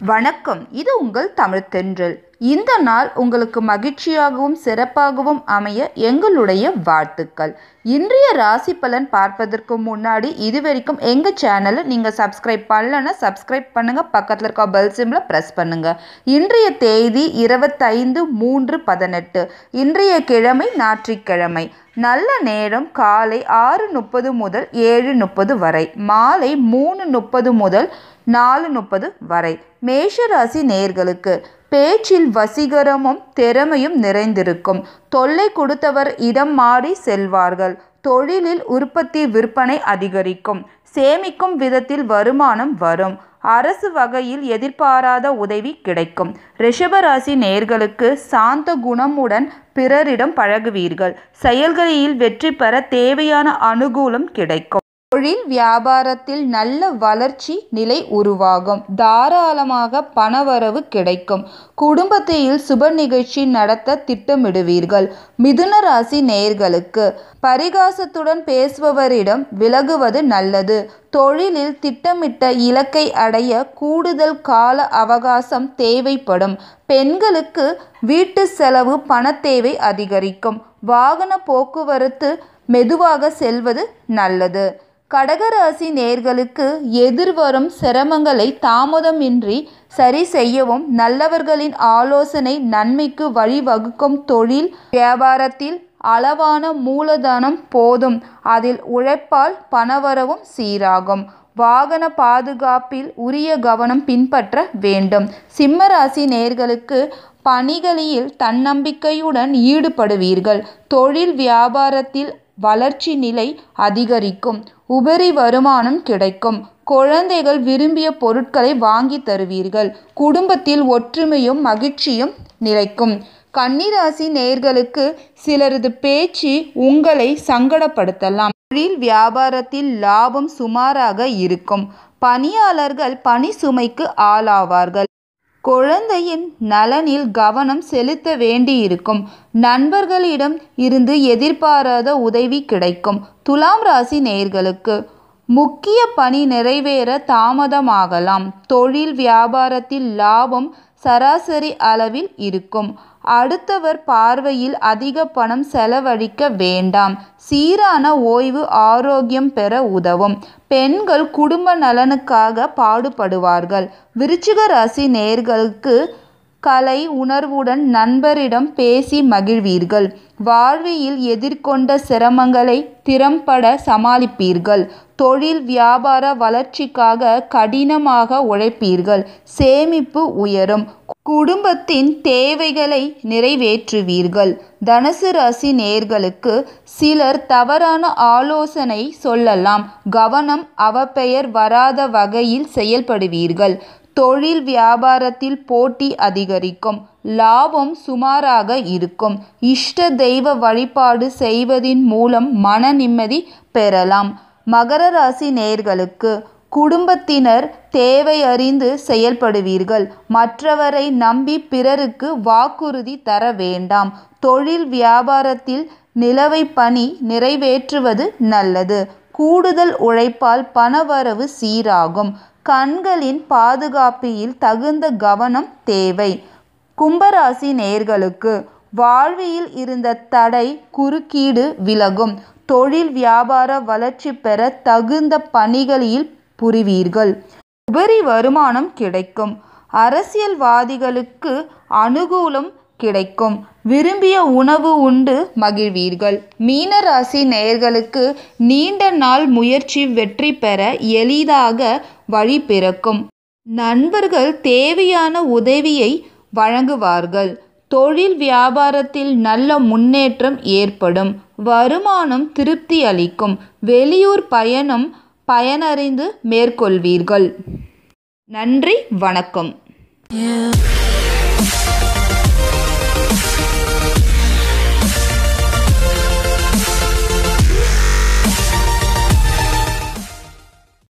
வணக்கம் இது உங்கள் தமிழ் தென்றல் இந்த நாள் உங்களுக்கு மகிழ்ச்சியாகவும் சிறப்பாகவும் அமைய எங்களுடைய வாழ்த்துக்கள் இன்றைய ராசி பலன் பார்ப்பதற்கு முன்னாடி இது வரைக்கும் எங்கள் சேனலை நீங்கள் சப்ஸ்கிரைப் பண்ணலன்னா சப்ஸ்கிரைப் பண்ணுங்கள் பக்கத்தில் இருக்க பெல் சிம்மில் ப்ரெஸ் பண்ணுங்கள் இன்றைய தேதி இருபத்தைந்து மூன்று பதினெட்டு இன்றைய கிழமை ஞாயிற்றுக்கிழமை நல்ல நேரம் காலை ஆறு முப்பது முதல் ஏழு முப்பது வரை மாலை மூணு முப்பது முதல் நாலு முப்பது வரை மேஷராசி நேர்களுக்கு பேச்சில் வசீகரமும் திறமையும் நிறைந்திருக்கும் தொல்லை கொடுத்தவர் இடம் மாறி செல்வார்கள் தொழிலில் உற்பத்தி விற்பனை அதிகரிக்கும் சேமிக்கும் விதத்தில் வருமானம் வரும் அரசு வகையில் எதிர்பாராத உதவி கிடைக்கும் ரிஷபராசி நேர்களுக்கு சாந்த குணமுடன் பிறரிடம் பழகுவீர்கள் செயல்களில் வெற்றி பெற தேவையான அனுகூலம் கிடைக்கும் தொழில் வியாபாரத்தில் நல்ல வளர்ச்சி நிலை உருவாகும் தாராளமாக பணவரவு கிடைக்கும் குடும்பத்தில் சுப நிகழ்ச்சி நடத்த திட்டமிடுவீர்கள் மிதுன ராசி நேர்களுக்கு பரிகாசத்துடன் பேசுபவரிடம் விலகுவது நல்லது தொழிலில் திட்டமிட்ட இலக்கை அடைய கூடுதல் கால அவகாசம் தேவைப்படும் பெண்களுக்கு வீட்டு செலவு பணத்தேவை அதிகரிக்கும் வாகன போக்குவரத்து மெதுவாக செல்வது நல்லது கடகராசி நேர்களுக்கு எதிர்வரும் சிரமங்களை தாமதமின்றி சரி செய்யவும் நல்லவர்களின் ஆலோசனை நன்மைக்கு வழிவகுக்கும் தொழில் வியாபாரத்தில் அளவான மூலதனம் போதும் அதில் உழைப்பால் பணவரவும் சீராகும் வாகன பாதுகாப்பில் உரிய கவனம் பின்பற்ற வேண்டும் சிம்மராசி நேர்களுக்கு பணிகளில் தன்னம்பிக்கையுடன் ஈடுபடுவீர்கள் தொழில் வியாபாரத்தில் வளர்ச்சி நிலை அதிகரிக்கும் உபரி வருமானம் கிடைக்கும் குழந்தைகள் விரும்பிய பொருட்களை வாங்கி தருவீர்கள் குடும்பத்தில் ஒற்றுமையும் மகிழ்ச்சியும் நிலைக்கும் கன்னிராசி நேர்களுக்கு சிலரது பேச்சு உங்களை சங்கடப்படுத்தலாம் தொழில் வியாபாரத்தில் லாபம் சுமாராக இருக்கும் பணியாளர்கள் பணி சுமைக்கு ஆளாவார்கள் குழந்தையின் நலனில் கவனம் செலுத்த வேண்டியிருக்கும் நண்பர்களிடம் இருந்து எதிர்பாராத உதவி கிடைக்கும் துலாம் ராசி நேர்களுக்கு முக்கிய பணி நிறைவேற தாமதமாகலாம் தொழில் வியாபாரத்தில் லாபம் சராசரி அளவில் இருக்கும் அடுத்தவர் பார்வையில் அதிக பணம் செலவழிக்க வேண்டாம் சீரான ஓய்வு ஆரோக்கியம் பெற உதவும் பெண்கள் குடும்ப நலனுக்காக பாடுபடுவார்கள் விருச்சிக ராசி நேர்களுக்கு கலை உணர்வுடன் நண்பரிடம் பேசி மகிழ்வீர்கள் வாழ்வியில் எதிர்கொண்ட சிரமங்களை திறம்பட சமாளிப்பீர்கள் தொழில் வியாபார வளர்ச்சிக்காக கடினமாக உழைப்பீர்கள் சேமிப்பு உயரும் குடும்பத்தின் தேவைகளை நிறைவேற்றுவீர்கள் தனுசு ராசி நேர்களுக்கு சிலர் தவறான ஆலோசனை சொல்லலாம் கவனம் அவப்பெயர் வராத வகையில் செயல்படுவீர்கள் தொழில் வியாபாரத்தில் போட்டி அதிகரிக்கும் லாபம் சுமாராக இருக்கும் இஷ்ட தெய்வ வழிபாடு செய்வதின் மூலம் மன நிம்மதி பெறலாம் மகர ராசி நேர்களுக்கு குடும்பத்தினர் தேவை அறிந்து செயல்படுவீர்கள் மற்றவரை நம்பி பிறருக்கு வாக்குறுதி தர வேண்டாம் தொழில் வியாபாரத்தில் நிலவை பணி நிறைவேற்றுவது நல்லது கூடுதல் உழைப்பால் பணவரவு சீராகும் கண்களின் பாதுகாப்பில் தகுந்த கவனம் தேவை கும்பராசி நேர்களுக்கு வாழ்வியில் இருந்த தடை குறுக்கீடு விலகும் தொழில் வியாபார வளர்ச்சி பெற தகுந்த பணிகளில் புரிவீர்கள் உபரி வருமானம் கிடைக்கும் அரசியல்வாதிகளுக்கு அனுகூலம் கிடைக்கும் விரும்பிய உணவு உண்டு மகிழ்வீர்கள் மீனராசி நேர்களுக்கு நீண்ட நாள் முயற்சி வெற்றி பெற எளிதாக வழி பிறக்கும் நண்பர்கள் தேவையான உதவியை வழங்குவார்கள் தொழில் வியாபாரத்தில் நல்ல முன்னேற்றம் ஏற்படும் வருமானம் திருப்தி அளிக்கும் வெளியூர் பயணம் பயனறிந்து மேற்கொள்வீர்கள் நன்றி வணக்கம்